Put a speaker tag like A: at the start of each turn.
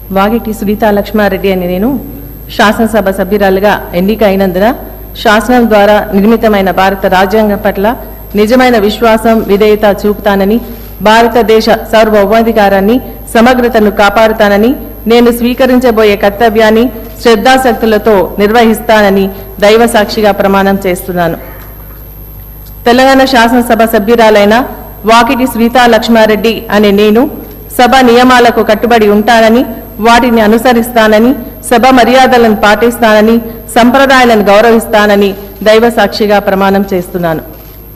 A: వాగిటి సునీతా లక్ష్మారెడ్డి అని నేను శాసనసభ సభ్యురాలుగా ఎన్నిక అయినందున శాసనం ద్వారా నిర్మితమైన భారత రాజ్యాంగం పట్ల నిజమైన విశ్వాసం విధేయత చూపుతానని భారతదేశ సార్వభౌమాధికారాన్ని సమగ్రతను కాపాడుతానని నేను స్వీకరించబోయే కర్తవ్యాన్ని శ్రద్ధాశక్తులతో నిర్వహిస్తానని దైవ సాక్షిగా ప్రమాణం చేస్తున్నాను తెలంగాణ శాసనసభ సభ్యురాలైన వాకిటి శ్రీతా లక్ష్మారెడ్డి అనే నేను సభ నియమాలకు కట్టుబడి ఉంటానని వాటిని అనుసరిస్తానని సభ మర్యాదలను పాటిస్తానని సంప్రదాయాలను గౌరవిస్తానని దైవ సాక్షిగా ప్రమాణం చేస్తున్నాను